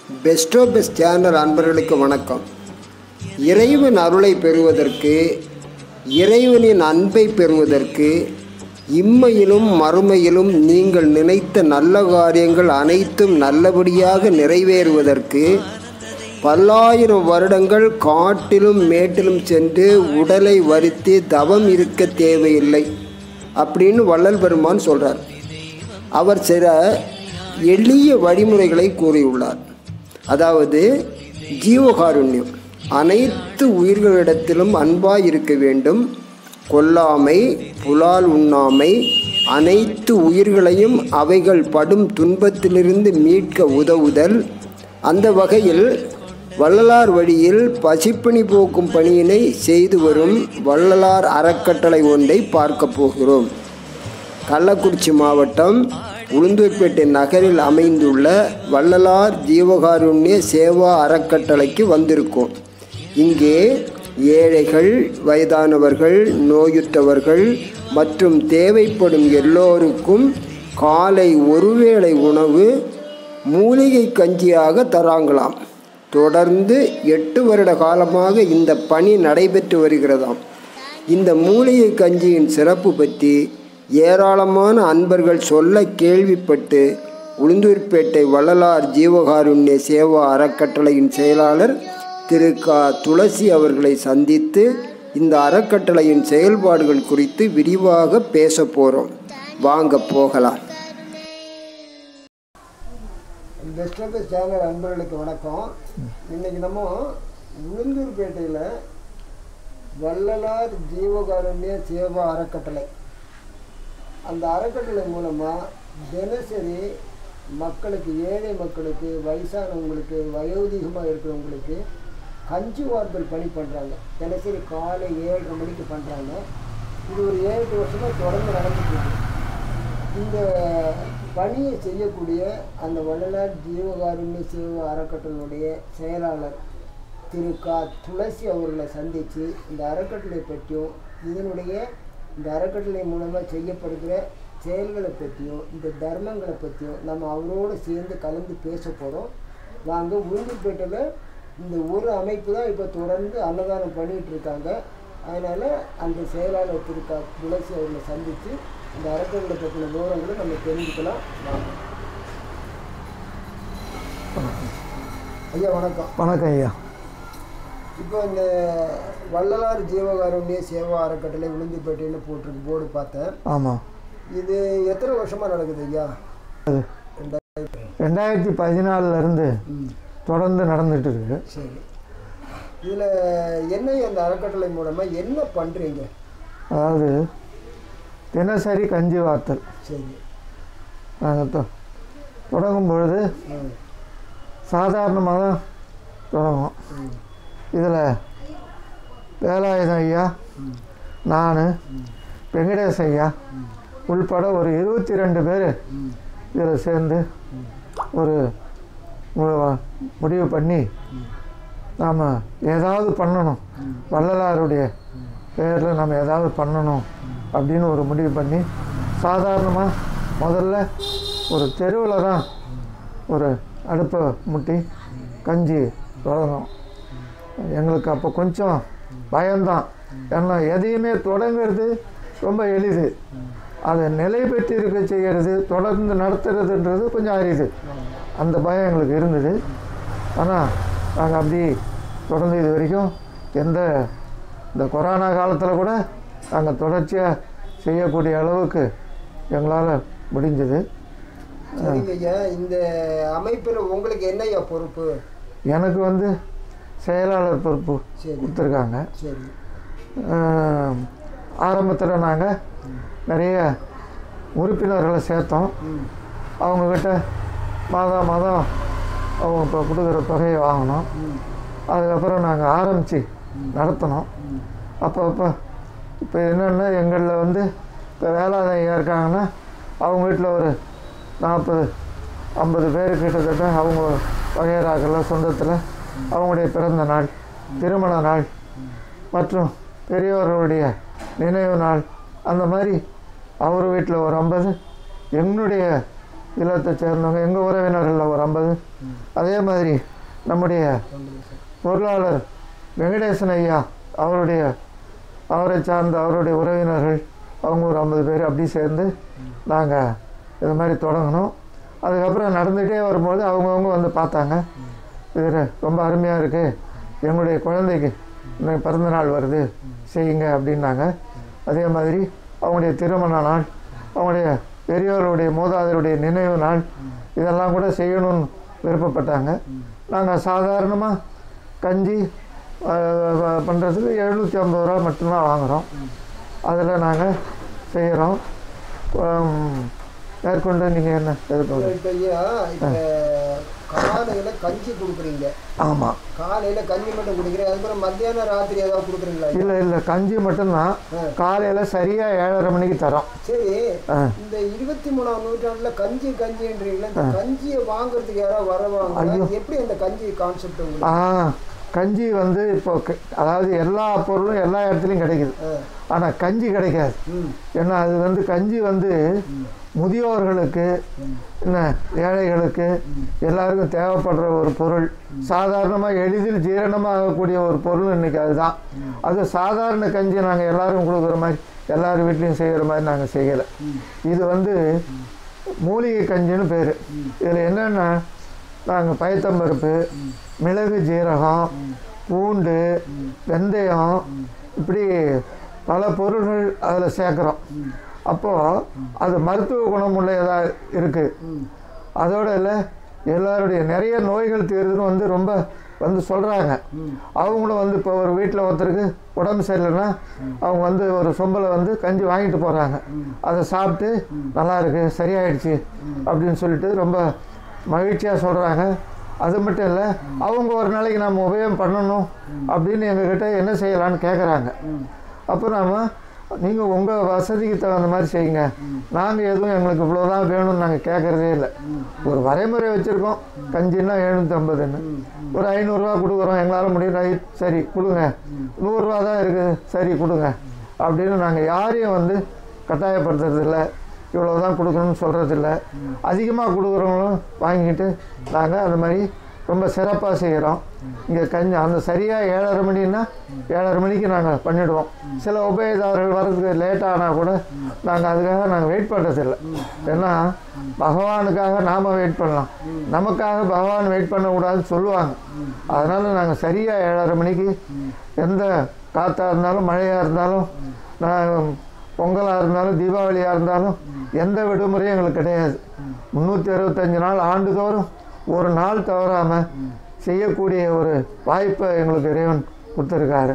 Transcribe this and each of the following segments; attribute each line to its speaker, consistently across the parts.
Speaker 1: Bairstow best channel அன்பர்களுக்கு வணக்கம் இறைவன் அருளை பெறுவதற்கு இறைவனின் அன்பை பெறுவதற்கு இம்மையிலும் மறுமையிலும் நீங்கள் நினைத்த நல்ல காரியங்கள் அனைத்தும் நல்லபடியாக நிறைவேறுவதற்கு பல்லாயிரம் வருடங்கள் காட்டிலும் மேட்டிலும் சென்று உடலை வருத்தி தவம் இருக்க தேவையில்லை அப்படின்னு வள்ளல் பெருமான் சொல்கிறார் அவர் சில எளிய வழிமுறைகளை கூறியுள்ளார் அதாவது ஜீவகாருண்யம் அனைத்து உயிர்களிடத்திலும் அன்பாய் இருக்க வேண்டும் கொல்லாமை புலால் உண்ணாமை அனைத்து உயிர்களையும் அவைகள் படும் துன்பத்திலிருந்து மீட்க உதவுதல் அந்த வகையில் வள்ளலார் வழியில் பசிப்பிணி போக்கும் பணியினை செய்து வரும் வள்ளலார் அறக்கட்டளை ஒன்றை பார்க்க போகிறோம் கள்ளக்குறிச்சி மாவட்டம் உளுந்தூர்பேட்டை நகரில் அமைந்துள்ள வள்ளலார் ஜீவகாருண்ய சேவா அறக்கட்டளைக்கு வந்திருக்கோம் இங்கே ஏழைகள் வயதானவர்கள் நோயுற்றவர்கள் மற்றும் தேவைப்படும் எல்லோருக்கும் காலை ஒருவேளை உணவு மூலிகை கஞ்சியாக தராங்களாம் தொடர்ந்து எட்டு வருட காலமாக இந்த பணி நடைபெற்று வருகிறதாம் இந்த மூலிகை கஞ்சியின் சிறப்பு பற்றி ஏராளமான அன்பர்கள் சொல்ல கேள்விப்பட்டு உளுந்தூர்பேட்டை வள்ளலார் ஜீவகாருண்ய சேவா அறக்கட்டளையின் செயலாளர் திரு க துளசி அவர்களை சந்தித்து இந்த அறக்கட்டளையின் செயல்பாடுகள் குறித்து விரிவாக பேச போகிறோம் வாங்க போகலாம் பெஸ்ட் ஆஃப் சேனல் அன்பர்களுக்கு வணக்கம் இன்னைக்கு நம்ம உளுந்தூர்பேட்டையில் வள்ளலார் ஜீவகாருண்ய சேவா அறக்கட்டளை அந்த அறக்கட்டளை மூலமாக தினசரி மக்களுக்கு ஏழை மக்களுக்கு வயசானவங்களுக்கு வயோதிகமாக இருக்கிறவங்களுக்கு கஞ்சி வார்த்தல் பணி பண்ணுறாங்க தினசரி காலை ஏழரை மணிக்கு பண்ணுறாங்க இது ஒரு ஏழு எட்டு வருஷமாக தொடர்ந்து நடந்துட்டு இருக்கு இந்த பணியை செய்யக்கூடிய அந்த வள்ளலார் ஜீவகாருண்ய சேவா அறக்கட்டளையுடைய செயலாளர் திரு கா துளசி அவர்களை சந்தித்து இந்த அறக்கட்டளை பற்றியும் இதனுடைய இந்த அறக்கட்டளை மூலமாக செய்யப்படுகிற செயல்களை பற்றியும் இந்த தர்மங்களை பற்றியும் நம்ம அவரோடு சேர்ந்து கலந்து பேச போகிறோம் வாங்க உளுந்தூர்பேட்டையில் இந்த ஒரு அமைப்பு தான் இப்போ தொடர்ந்து அன்னதானம் பண்ணிகிட்டு இருக்காங்க அதனால் அந்த செயலாளர் திரு கா துளசி அவர்களை சந்தித்து இந்த அறக்கட்டளை பற்றின விவரங்களை நம்ம தெரிஞ்சுக்கலாம் வாங்க ஐயா வணக்கம்
Speaker 2: வணக்கம் ஐயா
Speaker 1: இப்போ இந்த வள்ளலார் ஜீவகாருண்ய சேவா அறக்கட்டளை உளுந்துப்பேட்டைன்னு போட்டிருக்கு போர்டு பார்த்தேன்
Speaker 2: ஆமாம்
Speaker 1: இது எத்தனை வருஷமாக நடக்குது ஐயா
Speaker 2: அது
Speaker 1: ரெண்டாயிரத்தி
Speaker 2: ரெண்டாயிரத்தி பதினாலிருந்து
Speaker 1: ம்
Speaker 2: தொடர்ந்து நடந்துட்டு இருக்கு
Speaker 1: சரி இதில் என்ன அந்த அறக்கட்டளை மூலமாக என்ன பண்ணுறீங்க
Speaker 2: அதாவது தினசரி கஞ்சி வார்த்தல்
Speaker 1: சரி
Speaker 2: நாங்கள் தொ தொடங்கும் பொழுது
Speaker 1: ம்
Speaker 2: சாதாரணமாக தான் தொடங்கும்
Speaker 1: ம்
Speaker 2: இதில் வேலாயுதம் ஐயா
Speaker 1: ம்
Speaker 2: நான் வெங்கடேஷ் ஐயா
Speaker 1: ம்
Speaker 2: உள்பட ஒரு இருபத்தி ரெண்டு பேர்
Speaker 1: ம்
Speaker 2: இதில் சேர்ந்து ஒரு மு- முடிவு பண்ணி நாம் ஏதாவது பண்ணணும் வள்ளலாருடைய பேரில் நம்ம ஏதாவது பண்ணணும் அப்படின்னு ஒரு முடிவு பண்ணி சாதாரணமாக முதல்ல ஒரு தெருவில் தான் ஒரு அடுப்பை முட்டி கஞ்சி தொடங்கும் எங்களுக்கு அப்போ கொஞ்சம் பயம்தான் ஏன்னா எதையுமே தொடங்கிறது ரொம்ப எளிது அதை நிலை பெற்று இருக்க செய்கிறது தொடர்ந்து நடத்துறதுன்றது கொஞ்சம் அரிது அந்த பயம் எங்களுக்கு இருந்தது ஆனால் நாங்கள் அப்படி தொடர்ந்து இது வரைக்கும் எந்த இந்த கொரோனா காலத்தில் கூட நாங்கள் தொடர்ச்சியாக செய்யக்கூடிய அளவுக்கு எங்களால் முடிஞ்சது
Speaker 1: சரிங்க ஐயா இந்த அமைப்பில் உங்களுக்கு என்ன ஐயா பொறுப்பு
Speaker 2: எனக்கு வந்து செயலாளர் பொறுப்பு
Speaker 1: சரி
Speaker 2: கொடுத்துருக்காங்க
Speaker 1: சரி
Speaker 2: ஆரம்பத்தில் நாங்கள் நிறைய உறுப்பினர்களை சேர்த்தோம்
Speaker 1: ம்
Speaker 2: அவங்கக்கிட்ட மாதம் மாதம் அவங்க இப்போ கொடுக்குற தொகையை வாங்கினோம்
Speaker 1: ம்
Speaker 2: அதுக்கப்புறம் நாங்கள் ஆரம்பித்து நடத்தினோம்
Speaker 1: ம்
Speaker 2: அப்போ அப்போ இப்போ என்னென்னா எங்களில் வந்து இப்போ வேளாதையா இருக்காங்கன்னா அவங்க வீட்டில் ஒரு நாற்பது ஐம்பது பேர் கிட்டத்தட்ட அவங்க வகையறாக்கள் சொந்தத்தில் அவங்களுடைய பிறந்த நாள் திருமண நாள் மற்றும் பெரியவர்களுடைய நினைவு நாள் அந்த மாதிரி அவர் வீட்டில் ஒரு ஐம்பது என்னுடைய இல்லத்தை சேர்ந்தவங்க எங்கள் உறவினர்கள் ஒரு ஐம்பது அதே மாதிரி நம்முடைய பொருளாளர் வெங்கடேசன் ஐயா அவருடைய அவரை சார்ந்த அவருடைய உறவினர்கள் அவங்க ஒரு ஐம்பது பேர் அப்படி சேர்ந்து நாங்கள் இது மாதிரி தொடங்கினோம் அதுக்கப்புறம் நடந்துகிட்டே வரும்போது அவங்கவுங்க வந்து பார்த்தாங்க இது ரொம்ப அருமையாக இருக்குது எங்களுடைய குழந்தைக்கு இன்னைக்கு பிறந்த நாள் வருது செய்யுங்க அப்படின்னாங்க அதே மாதிரி அவங்களுடைய திருமண நாள் அவங்களுடைய பெரியவர்களுடைய மூதாதையருடைய நினைவு நாள் இதெல்லாம் கூட செய்யணும்னு விருப்பப்பட்டாங்க நாங்கள் சாதாரணமாக கஞ்சி பண்ணுறதுக்கு எழுநூற்றி ஐம்பது ரூபா மட்டும்தான் வாங்குகிறோம் அதில் நாங்கள் செய்கிறோம் மேற்கொண்டு நீங்கள் என்ன எதிர்பார்க்க
Speaker 1: இப்போ ஐயா இப்போ காலையில் கஞ்சி கொடுக்குறீங்க
Speaker 2: ஆமாம்
Speaker 1: காலையில் கஞ்சி மட்டும் கொடுக்குறீங்க அதுக்கப்புறம் மத்தியானம் ராத்திரி ஏதாவது கொடுக்குறீங்களா ஐயா?
Speaker 2: இல்லை இல்லை கஞ்சி மட்டும்தான் காலையில் சரியாக ஏழரை மணிக்கு தரோம்
Speaker 1: சரி
Speaker 2: ஆ
Speaker 1: இந்த இருபத்தி மூணாம் நூற்றாண்டுல கஞ்சி கஞ்சின்றீங்களா இந்த கஞ்சியை வாங்குறதுக்கு யாராவது வரவாங்க எப்படி அந்த கஞ்சி கான்செப்ட் உங்களுக்கு
Speaker 2: ஆ கஞ்சி வந்து இப்போ க- அதாவது எல்லா பொருளும் எல்லா இடத்துலையும் கிடைக்குது
Speaker 1: ஆ,
Speaker 2: ஆனால் கஞ்சி கிடைக்காது
Speaker 1: ம்,
Speaker 2: ஏன்னா அது வந்து கஞ்சி வந்து முதியோர்களுக்கு என்ன ஏழைகளுக்கு எல்லாருக்கும் தேவைப்படுற ஒரு பொருள் சாதாரணமாக எளிதில் ஜீரணமாகக்கூடிய ஒரு பொருள் இன்னைக்கு அதுதான் அது சாதாரண கஞ்சி நாங்கள் எல்லாரும் கொடுக்குற மாதிரி எல்லார் வீட்லேயும் செய்கிற மாதிரி நாங்கள் செய்யலை இது வந்து மூலிகை கஞ்சின்னு பேர் இதில் என்னென்னா நாங்கள் பயத்தம்பருப்பு மிளகு ஜீரகம் பூண்டு வெந்தயம் இப்படி பல பொருள்கள் அதில் சேர்க்குறோம் அப்போது அது மருத்துவ குணமுள்ளதாக இருக்குது
Speaker 1: ம்,
Speaker 2: அதோட இல்லை எல்லாருடைய நிறைய நோய்கள் தீருதுன்னு வந்து ரொம்ப வந்து சொல்கிறாங்க
Speaker 1: ம்,
Speaker 2: அவங்களும் வந்து இப்போ ஒரு வீட்டில் ஒருத்தருக்கு உடம்பு சரியில்லைன்னா அவங்க வந்து ஒரு சொம்பலை வந்து கஞ்சி வாங்கிட்டு போகிறாங்க அதை சாப்பிட்டு நல்லா இருக்கு சரியாயிடுச்சு அப்படின்னு சொல்லிட்டு ரொம்ப மகிழ்ச்சியாக சொல்கிறாங்க அது மட்டும் இல்லை அவங்க ஒரு நாளைக்கு நம்ம உபயோகம் பண்ணணும் அப்படின்னு எங்ககிட்ட என்ன செய்யலான்னு கேட்குறாங்க
Speaker 1: ம்,
Speaker 2: அப்போ நாம நீங்கள் உங்கள் வசதிக்கு தகுந்த மாதிரி செய்யுங்க நாங்கள் எதுவும் எங்களுக்கு இவ்வளோதான் வேணும்னு நாங்கள் கேட்குறதே இல்லை ஒரு வரைமுறை வச்சுருக்கோம் கஞ்சின்னா எழுநூற்றி ஐம்பதுன்னு ஒரு ஐநூறுரூவா கொடுக்குறோம் எங்களால் முடியும் ரைட் சரி கொடுங்க நூறுரூவா தான் இருக்குது சரி கொடுங்க அப்படின்னு நாங்கள் யாரையும் வந்து கட்டாயப்படுத்துறதில்ல இவ்வளோ தான் கொடுக்கணும்னு சொல்கிறதில்ல அதிகமாக கொடுக்குறவங்களும் வாங்கிட்டு நாங்கள் அந்த மாதிரி ரொம்ப சிறப்பாக செய்கிறோம் இங்கே கஞ்சி அந்த சரியாக ஏழரை மணின்னா ஏழரை மணிக்கு நாங்கள் பண்ணிவிடுவோம் சில உபயோகதாரர்கள் வர்றதுக்கு லேட் ஆனால் கூட நாங்கள் அதுக்காக நாங்கள் வெயிட் பண்ணுறதில்ல ஏன்னா பகவானுக்காக நாம் வெயிட் பண்ணலாம் நமக்காக பகவான் வெயிட் பண்ணக்கூடாதுன்னு சொல்லுவாங்க அதனால் நாங்கள் சரியாக ஏழரை மணிக்கு எந்த காற்றா இருந்தாலும் மழையாக இருந்தாலும் நான் பொங்கலாக இருந்தாலும் தீபாவளியாக இருந்தாலும் எந்த விடுமுறையும் எங்களுக்கு கிடையாது முந்நூற்றி அறுபத்தஞ்சு நாள் ஆண்டுதோறும் ஒரு நாள் தவறாமல் செய்யக்கூடிய ஒரு வாய்ப்பை எங்களுக்கு இறைவன் கொடுத்துருக்காரு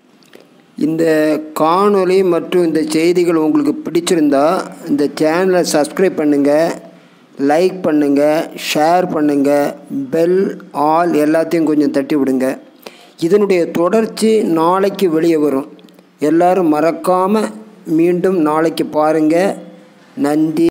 Speaker 3: இந்த காணொளி மற்றும் இந்த செய்திகள் உங்களுக்கு பிடிச்சிருந்தா இந்த சேனலை சப்ஸ்கிரைப் பண்ணுங்கள் லைக் பண்ணுங்கள் ஷேர் பண்ணுங்கள் பெல் ஆல் எல்லாத்தையும் கொஞ்சம் தட்டி விடுங்க இதனுடைய தொடர்ச்சி நாளைக்கு வெளியே வரும் எல்லாரும் மறக்காமல் மீண்டும் நாளைக்கு பாருங்கள் நன்றி